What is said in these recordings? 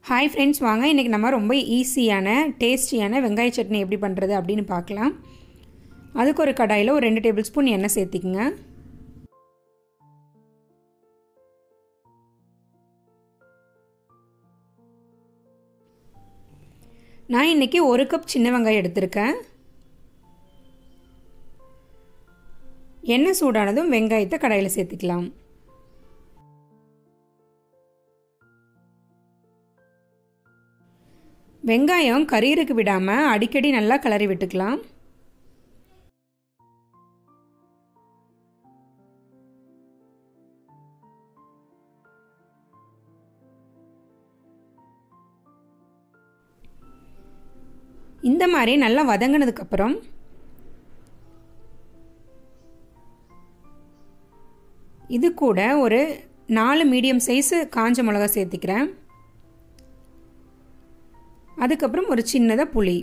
hi friends வாங்க இன்றைக்கி நம்ம ரொம்ப ஈஸியான டேஸ்டியான வெங்காய சட்னி எப்படி பண்ணுறது அப்படின்னு பார்க்கலாம் அதுக்கு ஒரு கடாயில் ஒரு ரெண்டு டேபிள் ஸ்பூன் எண்ணெய் சேர்த்திக்குங்க நான் இன்றைக்கி ஒரு கப் சின்ன வெங்காயம் எடுத்திருக்கேன் எண்ணெய் சூடானதும் வெங்காயத்தை கடாயில் சேர்த்துக்கலாம் வெங்காயம் கரீருக்கு விடாமல் அடிக்கடி நல்லா கிளறி விட்டுக்கலாம் இந்த மாதிரி நல்லா வதங்கினதுக்கப்புறம் இது கூட ஒரு நாலு மீடியம் சைஸு காஞ்ச மிளகா சேர்த்திக்கிறேன் அதுக்கப்புறம் ஒரு சின்னதாக புளி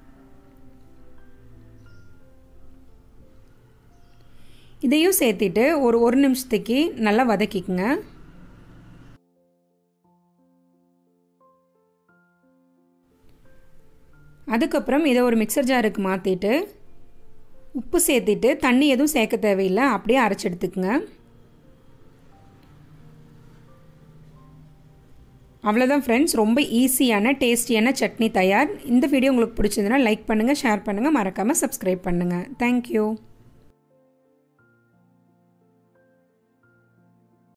இதையும் சேர்த்திட்டு ஒரு ஒரு நிமிஷத்துக்கு நல்லா வதக்கிக்குங்க அதுக்கப்புறம் இதை ஒரு மிக்சர் ஜாருக்கு மாற்றிட்டு உப்பு சேர்த்திட்டு தண்ணி எதுவும் சேர்க்க தேவையில்லை அப்படியே அரைச்சி எடுத்துக்குங்க அவ்வளோதான் ஃப்ரெண்ட்ஸ் ரொம்ப ஈஸியான டேஸ்டியான சட்னி தயார் இந்த வீடியோ உங்களுக்கு பிடிச்சிருந்தனா லைக் பண்ணுங்கள் ஷேர் பண்ணுங்கள் மறக்காமல் சப்ஸ்கிரைப் பண்ணுங்கள் தேங்க்யூ